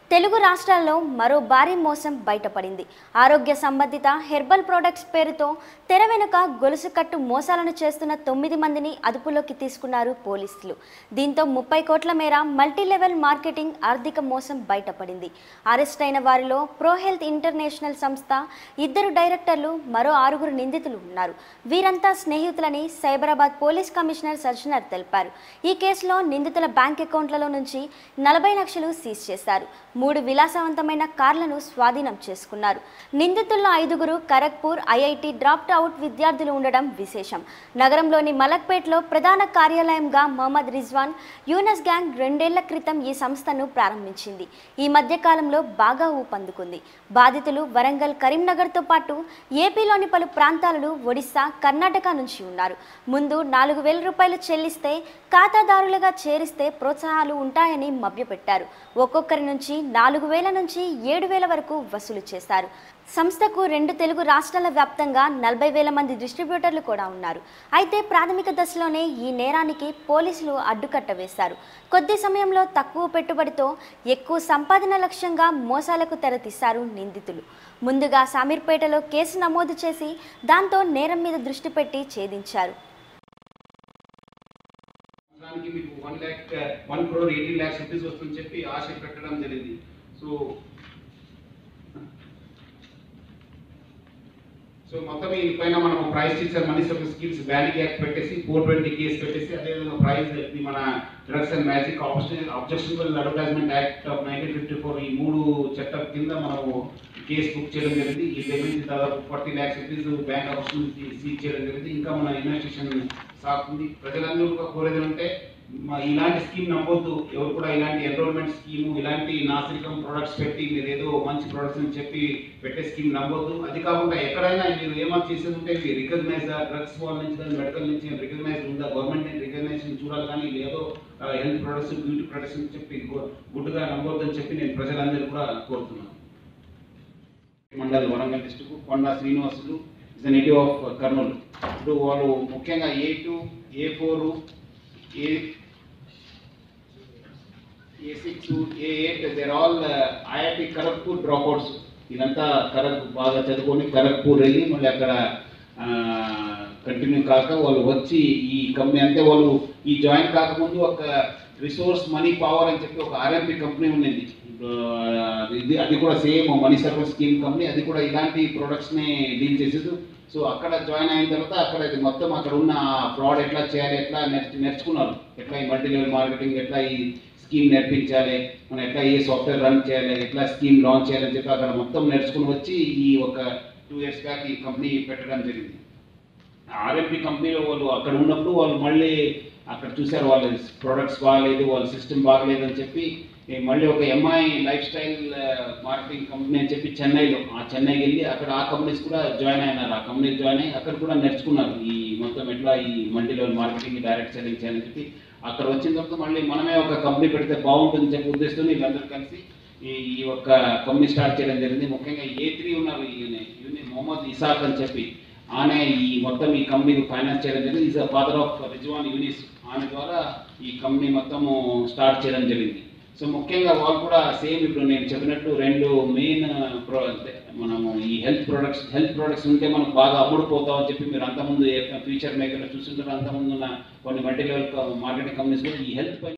తెలుగు రాష్ట్రాల్లో మరో భారీ మోసం బయటపడింది ఆరోగ్య సంబంధిత హెర్బల్ ప్రొడక్ట్స్ పేరుతో తెర వెనుక గొలుసు కట్టు మోసాలను చేస్తున్న తొమ్మిది మందిని అదుపులోకి తీసుకున్నారు పోలీసులు దీంతో ముప్పై కోట్ల మేర మల్టీ లెవెల్ మార్కెటింగ్ ఆర్థిక మోసం బయటపడింది అరెస్ట్ అయిన వారిలో ప్రో హెల్త్ ఇంటర్నేషనల్ సంస్థ ఇద్దరు డైరెక్టర్లు మరో ఆరుగురు నిందితులు ఉన్నారు వీరంతా స్నేహితులని సైబరాబాద్ పోలీస్ కమిషనర్ సజ్జనర్ తెలిపారు ఈ కేసులో నిందితుల బ్యాంక్ అకౌంట్లలో నుంచి నలభై లక్షలు సీజ్ చేశారు మూడు విలాసవంతమైన కార్లను స్వాధీనం చేసుకున్నారు నిందితుల్లో ఐదుగురు ఖరగ్పూర్ ఐఐటి డ్రాప్డ్ అవుట్ విద్యార్థులు ఉండడం విశేషం నగరంలోని మలక్పేట్లో ప్రధాన కార్యాలయంగా మహమ్మద్ రిజ్వాన్ యూనస్ గ్యాంగ్ రెండేళ్ల క్రితం ఈ సంస్థను ప్రారంభించింది ఈ మధ్య కాలంలో బాగా ఊపందుకుంది బాధితులు వరంగల్ కరీంనగర్తో పాటు ఏపీలోని పలు ప్రాంతాలలో ఒడిశా కర్ణాటక నుంచి ఉన్నారు ముందు నాలుగు వేల రూపాయలు చెల్లిస్తే ఖాతాదారులుగా చేరిస్తే ప్రోత్సాహాలు ఉంటాయని మభ్యపెట్టారు ఒక్కొక్కరి నుంచి నాలుగు వేల నుంచి ఏడు వేల వరకు వసూలు చేశారు సంస్థకు రెండు తెలుగు రాష్ట్రాల వ్యాప్తంగా నలభై వేల మంది డిస్ట్రిబ్యూటర్లు కూడా ఉన్నారు అయితే ప్రాథమిక దశలోనే ఈ నేరానికి పోలీసులు అడ్డుకట్ట వేశారు కొద్ది సమయంలో తక్కువ పెట్టుబడితో ఎక్కువ సంపాదన లక్ష్యంగా మోసాలకు తెరతీశారు నిందితులు ముందుగా సామీర్పేటలో కేసు నమోదు చేసి దాంతో నేరం మీద దృష్టి పెట్టి ఛేదించారు సంవత్సరానికి మీకు one lakh one crore eighteen lakhs rupees వస్తుందని చెప్పి ఆశ పెట్టడం జరిగింది సో సో మొత్తం ఈ పైన మనం prize teacher money service schemes banning act పెట్టేసి ఫోర్ ట్వంటీ కేసు పెట్టేసి అదేవిధంగా ప్రైస్ మన drugs and magic objectionable advertisement act of nineteen fifty four ఈ మూడు చట్టం కింద మనము కేసు బుక్ చేయడం జరిగింది ఈ పేమెంట్ దాదాపు forty lakhs rupees bank account seize చేయడం జరిగింది ఇంకా మన ఇన్వెస్టిగేషన్ సాగుతుంది ప్రజలందరూ కూడా కోరేది అంటే మా ఇలాంటి స్కీమ్ నమ్మొద్దు ఎవరు కూడా ఇలాంటి ఎన్రోల్మెంట్ స్కీమ్ ఇలాంటి నాసిరికం ప్రొడక్ట్స్ పెట్టి మీరు ఏదో మంచి ప్రొడక్ట్స్ అని చెప్పి పెట్టే స్కీమ్ నమ్మొద్దు అది కాకుండా ఎక్కడైనా మీరు ఏమైనా చేసేది ఉంటే మీరు రికగ్నైజ్ డ్రగ్స్ వాళ్ళ నుంచి కానీ మెడికల్ నుంచి రికగ్నైజ్ ఉందా గవర్నమెంట్ రికగ్నైజేషన్ చూడాలి కానీ లేదో హెల్త్ ప్రొడక్ట్స్ బ్యూటీ ప్రొడక్ట్స్ అని చెప్పి గు- గుడ్డుగా నమ్మొద్దని చెప్పి నేను ప్రజలందరూ కూడా కోరుతున్నాను mandal Warangal district Konda Srinivasulu is native of Kurnool ఇప్పుడు వాళ్ళు ముఖ్యంగా A two A four A A six A eight there all IIT Kharagpur dropouts ఇదంతా ఖరగ్ బాగా చదువుకొని ఖరగ్పూర్ వెళ్ళి మళ్ళీ అక్కడ కంటిన్యూ కాక వాళ్ళు వచ్చి ఈ కంపెనీ అంటే వాళ్ళు ఈ జాయిన్ కాకముందు ఒక రిసోర్స్ మనీ పవర్ అని చెప్పి ఒక ఆర్ఎంపి కంపెనీ ఉన్నది ఇప్పుడు, ఆ, ఇది అది కూడా same money service scheme company అది కూడా ఇలాంటి ప్రొడక్ట్స్ని డీల్ చేసేది సో అక్కడ జాయిన్ అయిన తర్వాత అక్కడ ఇది మొత్తం అక్కడ ఉన్న ఫ్రాడ్ ఎట్లా చేయాలి ఎట్లా నేర్చు నేర్చుకున్నారు ఎట్లా ఈ మల్టీ లెవెల్ మార్కెటింగ్ ఎట్లా ఈ స్కీమ్ నేర్పించాలి మనం ఎట్లా ఏ సాఫ్ట్వేర్ రన్ చేయాలి ఎట్లా స్కీమ్ లాంచ్ చేయాలని చెప్పి అక్కడ మొత్తం నేర్చుకుని వచ్చి ఈ ఒక టూ ఇయర్స్ బ్యాక్ ఈ కంపెనీ పెట్టడం జరిగింది ఆర్ఎంపీ కంపెనీలో వాళ్ళు అక్కడ ఉన్నప్పుడు వాళ్ళు మళ్ళీ అక్కడ చూశారు వాళ్ళ ప్రొడక్ట్స్ బాగలేదు వాళ్ళ సిస్టమ్ బాగలేదు అని చెప్పి ఏ మళ్ళీ ఒక MI lifestyle marketing company అని చెప్పి చెన్నైలో ఆ చెన్నైకి వెళ్ళి అక్కడ ఆ కంపెనీస్ కూడా జాయిన్ అయినారు ఆ కంపెనీ జాయిన్ అయ్యి అక్కడ కూడా నేర్చుకున్నారు ఈ మొత్తం ఎట్లా ఈ multi level marketing direct selling చేయాలని చెప్పి అక్కడ వచ్చిన తర్వాత మళ్ళీ మనమే ఒక కంపెనీ పెడితే బాగుంటుందని చెప్పి ఉద్దేశంతో వీళ్ళందరూ కలిసి ఈ ఈ ఒక కంపెనీ స్టార్ట్ చేయడం జరిగింది ముఖ్యంగా ఏ త్రీ ఉన్నారు ఈయన ఈయన మొహమ్మద్ ఇసాక్ అని చెప్పి ఆమె ఈ మొత్తం ఈ కంపెనీకి ఫైనాన్స్ చేయడం జరిగింది is father of Rizwan Younis ఆమె ద్వారా ఈ కంపెనీ మొత్తము స్టార్ట్ చేయడం జరిగింది సో ముఖ్యంగా వాళ్ళు కూడా సేమ్ ఇప్పుడు నేను చెప్పినట్టు రెండు మెయిన్ ప్రో మనము ఈ హెల్త్ ప్రొడక్ట్స్ హెల్త్ ప్రొడక్ట్స్ ఉంటే మనకు బాగా అమ్ముడుపోతాం అని చెప్పి మీరు అంతకుముందు ఫ్యూచర్ మేకర్లో చూస్తుంటారు అంతకుముందు ఉన్న కొన్ని మల్టీ లెవెల్ మార్కెటింగ్ కంపెనీస్ ఈ హెల్త్ పైన